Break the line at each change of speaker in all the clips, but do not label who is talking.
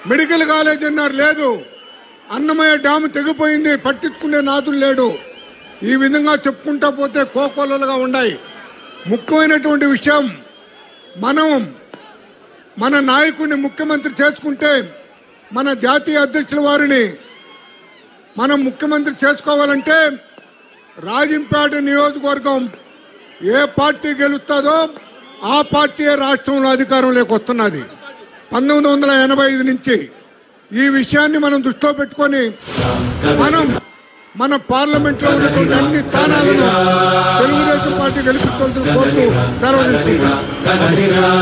Medical college అన్నారు లేదు Annamayya dam తెగిపోయింది పట్టించుకునే నాదులు లేడు ఈ విధంగా చెప్పుకుంటా పోతే కోకోలలుగా ఉన్నాయి ముఖ్యమైనటువంటి విషయం మనం మన నాయకుడిని ముఖ్యమంత్రి చేసుకుంటే మన జాతీయ అధ్యక్షుల వారిని మనం ముఖ్యమంత్రి చేసుకోవాలంటే రాజంపేట నియోజకవర్గం ఏ పార్టీ గెలుస్తుందో ఆ పార్టీ రాష్ట్రంలో అధికారంలోకి వస్తున్నది పంతొమ్మిది వందల ఎనభై ఐదు నుంచి ఈ విషయాన్ని మనం దృష్టిలో పెట్టుకొని మనం మన పార్లమెంట్ లో ఉన్నటువంటి అన్ని స్థానాలను తెలుగుదేశం పార్టీ గెలిపించాల్సిన కోరుతూ సెలవు తీసుకుంటున్నాను.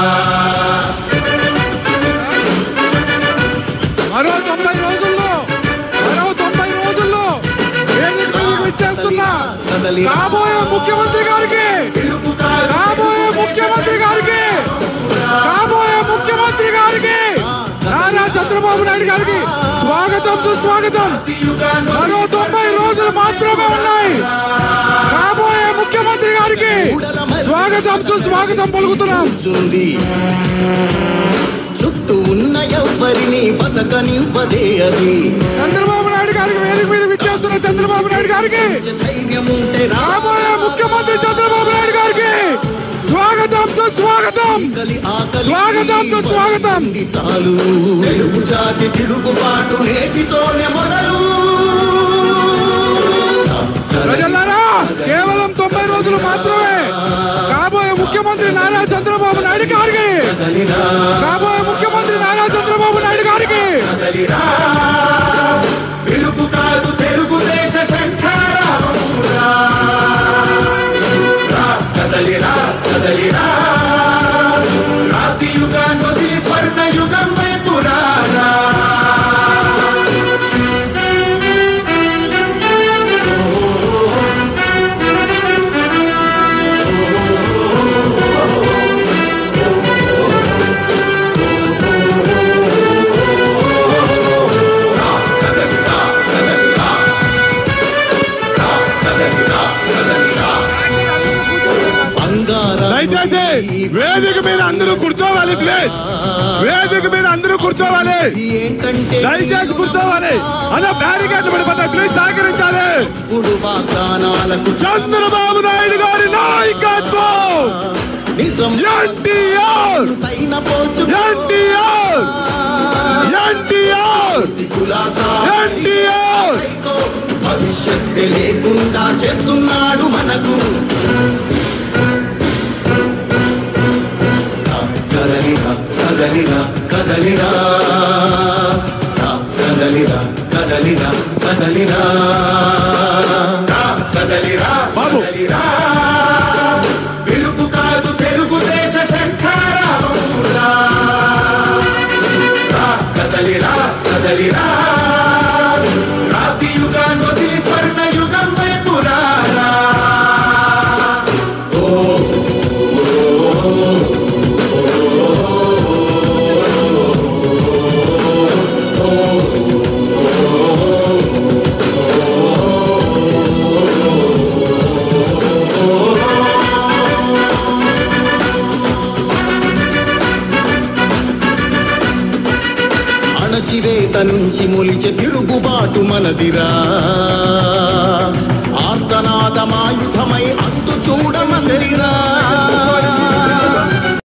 మరో తొంభై రోజుల్లో మరో తొంభై రోజుల్లో వేదిక మీదకి వచ్చేస్తున్న కాబోయే ముఖ్యమంత్రి గారికి కాబోయే ముఖ్యమంత్రి గారికి కాబోయే ముఖ్యమంత్రి గారికి నారా చంద్రబాబు నాయుడు గారికి స్వాగతం సుస్వాగతం మరో తొంభై రోజులు మాత్రమే ఉన్నాయి కాబోయే ముఖ్యమంత్రి గారికి స్వాగతం సుస్వాగతం పలుకుతున్నాం
కూర్చుంది చుట్టూ ఉన్న ఎవ్వరిని బతకనివ్వదే అది
చంద్రబాబు నాయుడు గారికి వేదిక మీద విచ్చేస్తున్న చంద్రబాబు నాయుడు గారికి
ధైర్యం ఉంటే
రాబోయే ముఖ్యమంత్రి చంద్రబాబు నాయుడు గారికి స్వాగతం సుస్వాగతం
రాకలి ఆకలి
స్వాగతం, సుస్వాగతం.
ఉంది చాలు తెలుగు జాతి తిరుగుబాటు నేటితోనే మొదలు
ప్రజలారా కేవలం తొంభై రోజులు మాత్రమే కాబోయే ముఖ్యమంత్రి నారా చంద్రబాబు నాయుడు గారికి కాబోయే ముఖ్యమంత్రి నారా చంద్రబాబు నాయుడు గారికి
పిలుపు కాదు తెలుగుదేశ శంఖారావమురా. రా, కదలిరా కదలిరా రాతి యుగాన్ని వదిలి స్వర్ణ యుగం వైపు రారా. బంగారం
దయచేసి వేదిక మీద అందరూ కూర్చోవాలి ప్లీజ్ వేదిక మీద అందరూ కూర్చోవాలి
ఏంటంటే
దయచేసి కూర్చోవాలి అలా బ్యారికేడ్ పడిపోతాయి ప్లీజ్ సహకరించాలి
ఇప్పుడు వాగ్దానాలకు
చంద్రబాబు నాయుడు గారి నాయకత్వం
నిజం
ఎన్టీఆర్
పైన పోచు
ఎన్టీఆర్ ఎన్టీఆర్
కులాసా
ఎన్టీఆర్
సైకో భవిష్యత్తు లేకుండా చేస్తున్నాడు మనకు కదలిరా కదలిరా కదలిరా రా, కదలిరా కదలిరా కదలిరా రా, కదలిరా
బాబు.
కదలిరా పిలుపు కాదు తెలుగుదేశ శంఖారావమురా. రా, కదలిరా కదలిరా రాతి యుగాన్ని వదిలి స్వర్ణ యుగం వైపు రారా. అణచివేత నుంచి మొలిచె తిరుగుబాటు మనదిరా ఆర్తనాదమాయుధమై అంతు చూడమందిరా